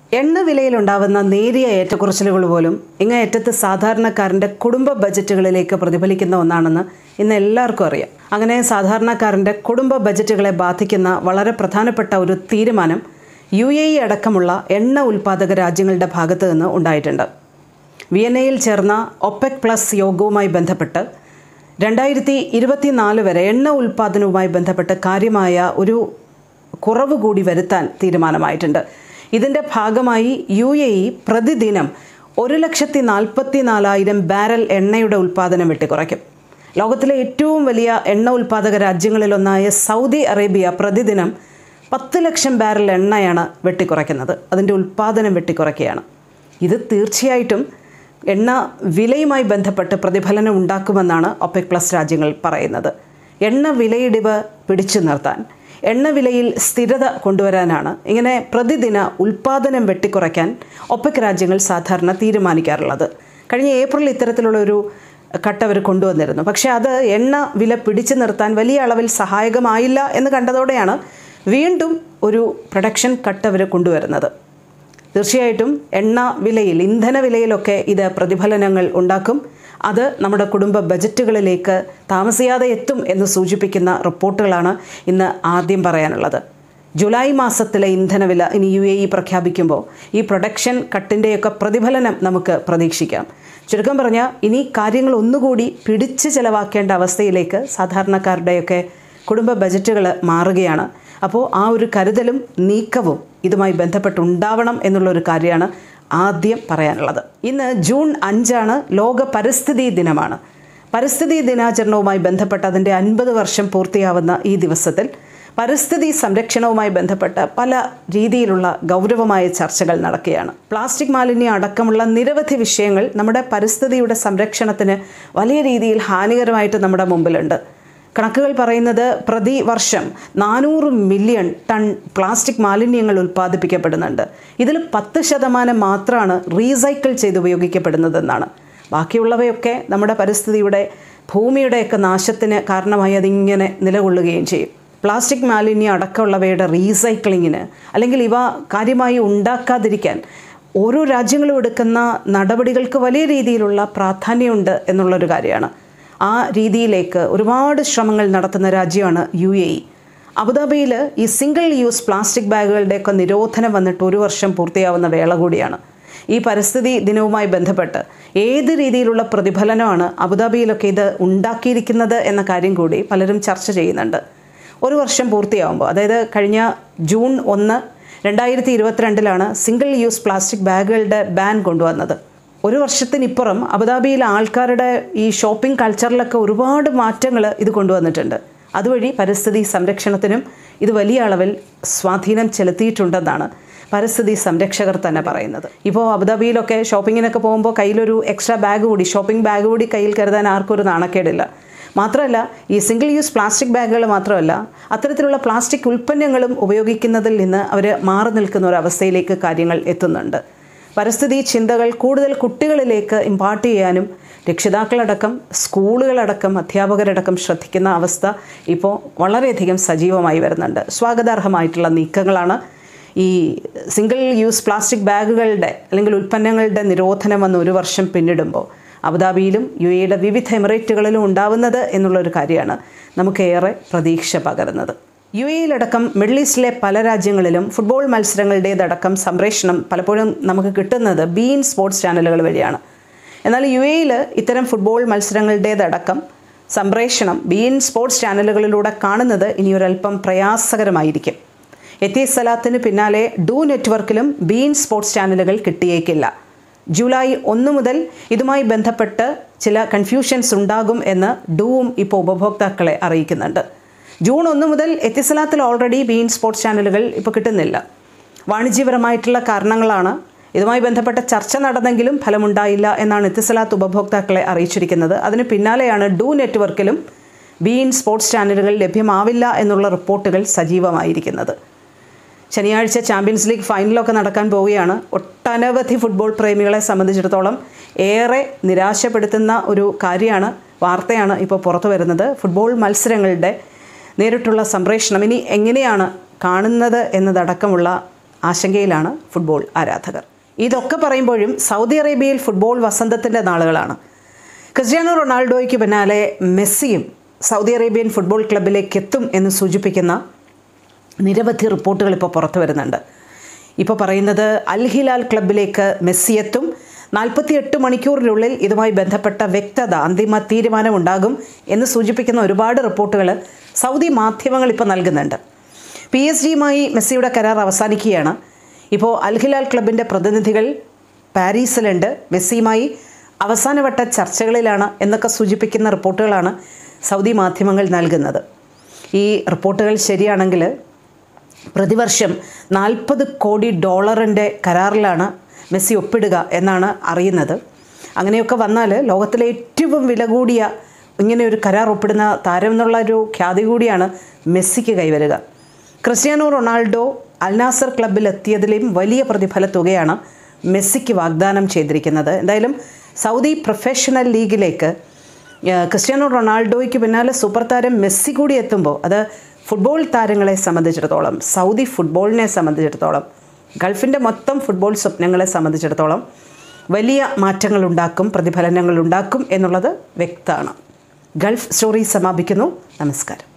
എണ്ണ വിലയിലുണ്ടാവുന്ന നേരിയ ഏറ്റക്കുറച്ചിലുകൾ പോലും ഇങ്ങേയറ്റത്ത് സാധാരണക്കാരൻ്റെ കുടുംബ ബജറ്റുകളിലേക്ക് പ്രതിഫലിക്കുന്ന ഒന്നാണെന്ന് ഇന്ന് എല്ലാവർക്കും അറിയാം അങ്ങനെ സാധാരണക്കാരൻ്റെ കുടുംബ ബജറ്റുകളെ ബാധിക്കുന്ന വളരെ പ്രധാനപ്പെട്ട ഒരു തീരുമാനം യു എ ഇ അടക്കമുള്ള എണ്ണ ഉൽപ്പാദക രാജ്യങ്ങളുടെ ഭാഗത്തു നിന്ന് ഉണ്ടായിട്ടുണ്ട് വിയന്നയിൽ ചേർന്ന ഒപെക് പ്ലസ് യോഗവുമായി ബന്ധപ്പെട്ട് രണ്ടായിരത്തി ഇരുപത്തിനാല് വരെ എണ്ണ ഉൽപ്പാദനവുമായി ബന്ധപ്പെട്ട് കാര്യമായ ഒരു കുറവ് കൂടി വരുത്താൻ തീരുമാനമായിട്ടുണ്ട് ഇതിൻ്റെ ഭാഗമായി യു എ ഇ പ്രതിദിനം ഒരു ലക്ഷത്തി നാൽപ്പത്തി നാലായിരം ബാരൽ എണ്ണയുടെ ഉൽപ്പാദനം വെട്ടിക്കുറയ്ക്കും ലോകത്തിലെ ഏറ്റവും വലിയ എണ്ണ ഉൽപ്പാദക രാജ്യങ്ങളിലൊന്നായ സൗദി അറേബ്യ പ്രതിദിനം പത്ത് ലക്ഷം ബാരൽ എണ്ണയാണ് വെട്ടിക്കുറയ്ക്കുന്നത് അതിൻ്റെ ഉൽപ്പാദനം വെട്ടിക്കുറയ്ക്കുകയാണ് ഇത് തീർച്ചയായിട്ടും എണ്ണ വിലയുമായി ബന്ധപ്പെട്ട് പ്രതിഫലനം ഉണ്ടാക്കുമെന്നാണ് ഒപെക് പ്ലസ് രാജ്യങ്ങൾ പറയുന്നത് എണ്ണ വിലയിടിവ് പിടിച്ചു നിർത്താൻ എണ്ണ വിലയിൽ സ്ഥിരത കൊണ്ടുവരാനാണ് ഇങ്ങനെ പ്രതിദിന ഉൽപ്പാദനം വെട്ടിക്കുറയ്ക്കാൻ ഒപെക് രാജ്യങ്ങൾ സാധാരണ തീരുമാനിക്കാറുള്ളത് കഴിഞ്ഞ ഏപ്രിൽ ഇത്തരത്തിലുള്ള ഒരു കട്ട് അവർ കൊണ്ടുവന്നിരുന്നു പക്ഷേ അത് എണ്ണ വില പിടിച്ചു നിർത്താൻ വലിയ അളവിൽ സഹായകമായില്ല എന്ന് കണ്ടതോടെയാണ് വീണ്ടും ഒരു പ്രൊഡക്ഷൻ കട്ട് അവർ കൊണ്ടുവരുന്നത് തീർച്ചയായിട്ടും എണ്ണ വിലയിൽ ഇന്ധന വിലയിലൊക്കെ ഇത് പ്രതിഫലനങ്ങൾ ഉണ്ടാക്കും അത് നമ്മുടെ കുടുംബ ബജറ്റുകളിലേക്ക് താമസിയാതെ എത്തും എന്ന് സൂചിപ്പിക്കുന്ന റിപ്പോർട്ടുകളാണ് ഇന്ന് ആദ്യം പറയാനുള്ളത് ജൂലൈ മാസത്തിലെ ഇന്ധനവില ഇനി യു എ ഇ പ്രഖ്യാപിക്കുമ്പോൾ ഈ പ്രൊഡക്ഷൻ കട്ടിൻ്റെയൊക്കെ പ്രതിഫലനം നമുക്ക് പ്രതീക്ഷിക്കാം ചുരുക്കം പറഞ്ഞാൽ ഇനി കാര്യങ്ങൾ ഒന്നുകൂടി പിടിച്ച് ചെലവാക്കേണ്ട അവസ്ഥയിലേക്ക് സാധാരണക്കാരുടെയൊക്കെ കുടുംബ ബജറ്റുകൾ മാറുകയാണ് അപ്പോൾ ആ ഒരു കരുതലും നീക്കവും ഇതുമായി ബന്ധപ്പെട്ടുണ്ടാവണം എന്നുള്ളൊരു കാര്യമാണ് ആദ്യം പറയാനുള്ളത് ഇന്ന് ജൂൺ അഞ്ചാണ് ലോക പരിസ്ഥിതി ദിനമാണ് പരിസ്ഥിതി ദിനാചരണവുമായി ബന്ധപ്പെട്ട് അതിൻ്റെ അൻപത് വർഷം പൂർത്തിയാവുന്ന ഈ ദിവസത്തിൽ പരിസ്ഥിതി സംരക്ഷണവുമായി ബന്ധപ്പെട്ട് പല രീതിയിലുള്ള ഗൗരവമായ ചർച്ചകൾ നടക്കുകയാണ് പ്ലാസ്റ്റിക് മാലിന്യം അടക്കമുള്ള നിരവധി വിഷയങ്ങൾ നമ്മുടെ പരിസ്ഥിതിയുടെ സംരക്ഷണത്തിന് വലിയ രീതിയിൽ ഹാനികരമായിട്ട് നമ്മുടെ മുമ്പിലുണ്ട് കണക്കുകൾ പറയുന്നത് പ്രതിവർഷം നാനൂറ് മില്യൺ ടൺ പ്ലാസ്റ്റിക് മാലിന്യങ്ങൾ ഉൽപ്പാദിപ്പിക്കപ്പെടുന്നുണ്ട് ഇതിൽ പത്ത് ശതമാനം മാത്രമാണ് റീസൈക്കിൾ ചെയ്ത് ഉപയോഗിക്കപ്പെടുന്നതെന്നാണ് ബാക്കിയുള്ളവയൊക്കെ നമ്മുടെ പരിസ്ഥിതിയുടെ ഭൂമിയുടെയൊക്കെ നാശത്തിന് കാരണമായി അതിങ്ങനെ നിലകൊള്ളുകയും ചെയ്യും പ്ലാസ്റ്റിക് മാലിന്യം അടക്കമുള്ളവയുടെ റീസൈക്ലിങ്ങിന് അല്ലെങ്കിൽ ഇവ കാര്യമായി ഉണ്ടാക്കാതിരിക്കാൻ ഓരോ രാജ്യങ്ങളും എടുക്കുന്ന നടപടികൾക്ക് വലിയ രീതിയിലുള്ള പ്രാധാന്യമുണ്ട് എന്നുള്ളൊരു കാര്യമാണ് ആ രീതിയിലേക്ക് ഒരുപാട് ശ്രമങ്ങൾ നടത്തുന്ന രാജ്യമാണ് യു എ ഇ അബുദാബിയിൽ ഈ സിംഗിൾ യൂസ് പ്ലാസ്റ്റിക് ബാഗുകളുടെയൊക്കെ നിരോധനം വന്നിട്ട് ഒരു വർഷം പൂർത്തിയാവുന്ന വേള കൂടിയാണ് ഈ പരിസ്ഥിതി ദിനവുമായി ബന്ധപ്പെട്ട് ഏത് രീതിയിലുള്ള പ്രതിഫലനമാണ് അബുദാബിയിലൊക്കെ ഇത് ഉണ്ടാക്കിയിരിക്കുന്നത് എന്ന കാര്യം കൂടി പലരും ചർച്ച ചെയ്യുന്നുണ്ട് ഒരു വർഷം പൂർത്തിയാവുമ്പോൾ അതായത് കഴിഞ്ഞ ജൂൺ ഒന്ന് രണ്ടായിരത്തി ഇരുപത്തിരണ്ടിലാണ് സിംഗിൾ യൂസ് പ്ലാസ്റ്റിക് ബാഗുകളുടെ ബാൻ കൊണ്ടുവന്നത് ഒരു വർഷത്തിനിപ്പുറം അബുദാബിയിലെ ആൾക്കാരുടെ ഈ ഷോപ്പിംഗ് കൾച്ചറിലൊക്കെ ഒരുപാട് മാറ്റങ്ങൾ ഇത് കൊണ്ടുവന്നിട്ടുണ്ട് അതുവഴി പരിസ്ഥിതി സംരക്ഷണത്തിനും ഇത് വലിയ അളവിൽ സ്വാധീനം ചെലുത്തിയിട്ടുണ്ടെന്നാണ് പരിസ്ഥിതി സംരക്ഷകർ തന്നെ പറയുന്നത് ഇപ്പോൾ അബുദാബിയിലൊക്കെ ഷോപ്പിങ്ങിനൊക്കെ പോകുമ്പോൾ കയ്യിലൊരു എക്സ്ട്രാ ബാഗ് കൂടി ഷോപ്പിംഗ് ബാഗ് കൂടി കയ്യിൽ കരുതാൻ ആർക്കും ഒരു നാണക്കേടില്ല മാത്രമല്ല ഈ സിംഗിൾ യൂസ് പ്ലാസ്റ്റിക് ബാഗുകൾ മാത്രമല്ല അത്തരത്തിലുള്ള പ്ലാസ്റ്റിക് ഉൽപ്പന്നങ്ങളും ഉപയോഗിക്കുന്നതിൽ നിന്ന് അവർ മാറി നിൽക്കുന്ന ഒരു അവസ്ഥയിലേക്ക് കാര്യങ്ങൾ എത്തുന്നുണ്ട് പരിസ്ഥിതി ചിന്തകൾ കൂടുതൽ കുട്ടികളിലേക്ക് ഇമ്പാർട്ട് ചെയ്യാനും രക്ഷിതാക്കളടക്കം സ്കൂളുകളടക്കം അധ്യാപകരടക്കം ശ്രദ്ധിക്കുന്ന അവസ്ഥ ഇപ്പോൾ വളരെയധികം സജീവമായി വരുന്നുണ്ട് സ്വാഗതാർഹമായിട്ടുള്ള നീക്കങ്ങളാണ് ഈ സിംഗിൾ യൂസ് പ്ലാസ്റ്റിക് ബാഗുകളുടെ അല്ലെങ്കിൽ ഉൽപ്പന്നങ്ങളുടെ നിരോധനം വന്ന് ഒരു വർഷം പിന്നിടുമ്പോൾ അബുദാബിയിലും യു എയുടെ വിവിധ എമിറേറ്റുകളിലും ഉണ്ടാവുന്നത് എന്നുള്ളൊരു കാര്യമാണ് നമുക്കേറെ പ്രതീക്ഷ പകരുന്നത് യു എയിലടക്കം മിഡിൽ ഈസ്റ്റിലെ പല രാജ്യങ്ങളിലും ഫുട്ബോൾ മത്സരങ്ങളുടേതടക്കം സംപ്രേഷണം പലപ്പോഴും നമുക്ക് കിട്ടുന്നത് ബീൻ സ്പോർട്സ് ചാനലുകൾ വഴിയാണ് എന്നാൽ യു എയിൽ ഇത്തരം ഫുട്ബോൾ മത്സരങ്ങളുടേതടക്കം സംപ്രേഷണം ബീൻ സ്പോർട്സ് ചാനലുകളിലൂടെ കാണുന്നത് ഇനിയൊരല്പം പ്രയാസകരമായിരിക്കും എത്തിയ സലാത്തിന് പിന്നാലെ ഡു നെറ്റ്വർക്കിലും ബീൻ സ്പോർട്സ് ചാനലുകൾ കിട്ടിയേക്കില്ല ജൂലൈ ഒന്ന് മുതൽ ഇതുമായി ബന്ധപ്പെട്ട് ചില കൺഫ്യൂഷൻസ് ഉണ്ടാകും എന്ന് ഡൂവും ഇപ്പോൾ ഉപഭോക്താക്കളെ അറിയിക്കുന്നുണ്ട് ജൂൺ ഒന്ന് മുതൽ എത്തിസലാത്തിൽ ഓൾറെഡി ബീൻ സ്പോർട്സ് ചാനലുകൾ ഇപ്പോൾ കിട്ടുന്നില്ല വാണിജ്യപരമായിട്ടുള്ള കാരണങ്ങളാണ് ഇതുമായി ബന്ധപ്പെട്ട ചർച്ച നടന്നെങ്കിലും ഫലമുണ്ടായില്ല എന്നാണ് എത്തിസലാത്ത് ഉപഭോക്താക്കളെ അറിയിച്ചിരിക്കുന്നത് അതിന് പിന്നാലെയാണ് ഡു നെറ്റ്വർക്കിലും ബീൻ സ്പോർട്സ് ചാനലുകൾ ലഭ്യമാവില്ല എന്നുള്ള റിപ്പോർട്ടുകൾ സജീവമായിരിക്കുന്നത് ശനിയാഴ്ച ചാമ്പ്യൻസ് ലീഗ് ഫൈനലൊക്കെ നടക്കാൻ പോവുകയാണ് ഒട്ടനവധി ഫുട്ബോൾ പ്രേമികളെ സംബന്ധിച്ചിടത്തോളം ഏറെ നിരാശപ്പെടുത്തുന്ന ഒരു കാര്യമാണ് വാർത്തയാണ് ഇപ്പോൾ പുറത്തു വരുന്നത് ഫുട്ബോൾ മത്സരങ്ങളുടെ നേരിട്ടുള്ള സംപ്രേഷണം ഇനി എങ്ങനെയാണ് കാണുന്നത് എന്നതടക്കമുള്ള ആശങ്കയിലാണ് ഫുട്ബോൾ ആരാധകർ ഇതൊക്കെ പറയുമ്പോഴും സൗദി അറേബ്യയിൽ ഫുട്ബോൾ വസന്തത്തിൻ്റെ നാളുകളാണ് ക്രിസ്ത്യാനോ റൊണാൾഡോയ്ക്ക് പിന്നാലെ മെസ്സിയും സൗദി അറേബ്യൻ ഫുട്ബോൾ ക്ലബിലേക്ക് എത്തും എന്ന് സൂചിപ്പിക്കുന്ന നിരവധി റിപ്പോർട്ടുകൾ ഇപ്പോൾ പുറത്തു വരുന്നുണ്ട് ഇപ്പോൾ പറയുന്നത് അൽ ഹിലാൽ ക്ലബിലേക്ക് മെസ്സി എത്തും നാൽപ്പത്തിയെട്ട് മണിക്കൂറിനുള്ളിൽ ഇതുമായി ബന്ധപ്പെട്ട വ്യക്തത അന്തിമ തീരുമാനമുണ്ടാകും എന്ന് സൂചിപ്പിക്കുന്ന ഒരുപാട് റിപ്പോർട്ടുകൾ സൗദി മാധ്യമങ്ങൾ ഇപ്പോൾ നൽകുന്നുണ്ട് പി എസ് ജിയുമായി മെസ്സിയുടെ കരാർ അവസാനിക്കുകയാണ് ഇപ്പോൾ അൽ ഹിലാൽ ക്ലബിൻ്റെ പ്രതിനിധികൾ പാരീസിലുണ്ട് മെസ്സിയുമായി അവസാനവട്ട ചർച്ചകളിലാണ് എന്നൊക്കെ സൂചിപ്പിക്കുന്ന റിപ്പോർട്ടുകളാണ് സൗദി മാധ്യമങ്ങൾ നൽകുന്നത് ഈ റിപ്പോർട്ടുകൾ ശരിയാണെങ്കിൽ പ്രതിവർഷം നാൽപ്പത് കോടി ഡോളറിൻ്റെ കരാറിലാണ് മെസ്സി ഒപ്പിടുക എന്നാണ് അറിയുന്നത് അങ്ങനെയൊക്കെ വന്നാൽ ലോകത്തിലെ ഏറ്റവും വില കൂടിയ ഇങ്ങനെ ഒരു കരാർ ഒപ്പിടുന്ന താരം എന്നുള്ള ഒരു ഖ്യാതി കൂടിയാണ് മെസ്സിക്ക് കൈവരുക ക്രിസ്ത്യാനോ റൊണാൾഡോ അൽനാസർ ക്ലബിൽ എത്തിയതിലും വലിയ പ്രതിഫല തുകയാണ് മെസ്സിക്ക് വാഗ്ദാനം ചെയ്തിരിക്കുന്നത് എന്തായാലും സൗദി പ്രൊഫഷണൽ ലീഗിലേക്ക് ഏഹ് ക്രിസ്ത്യാനോ റൊണാൾഡോയ്ക്ക് പിന്നാലെ സൂപ്പർ താരം മെസ്സി കൂടി എത്തുമ്പോൾ അത് ഫുട്ബോൾ താരങ്ങളെ സംബന്ധിച്ചിടത്തോളം സൗദി ഫുട്ബോളിനെ സംബന്ധിച്ചിടത്തോളം ഗൾഫിൻ്റെ മൊത്തം ഫുട്ബോൾ സ്വപ്നങ്ങളെ സംബന്ധിച്ചിടത്തോളം വലിയ മാറ്റങ്ങൾ ഉണ്ടാക്കും പ്രതിഫലനങ്ങൾ ഉണ്ടാക്കും എന്നുള്ളത് വ്യക്തമാണ് ഗൾഫ് സ്റ്റോറി സമാപിക്കുന്നു നമസ്കാരം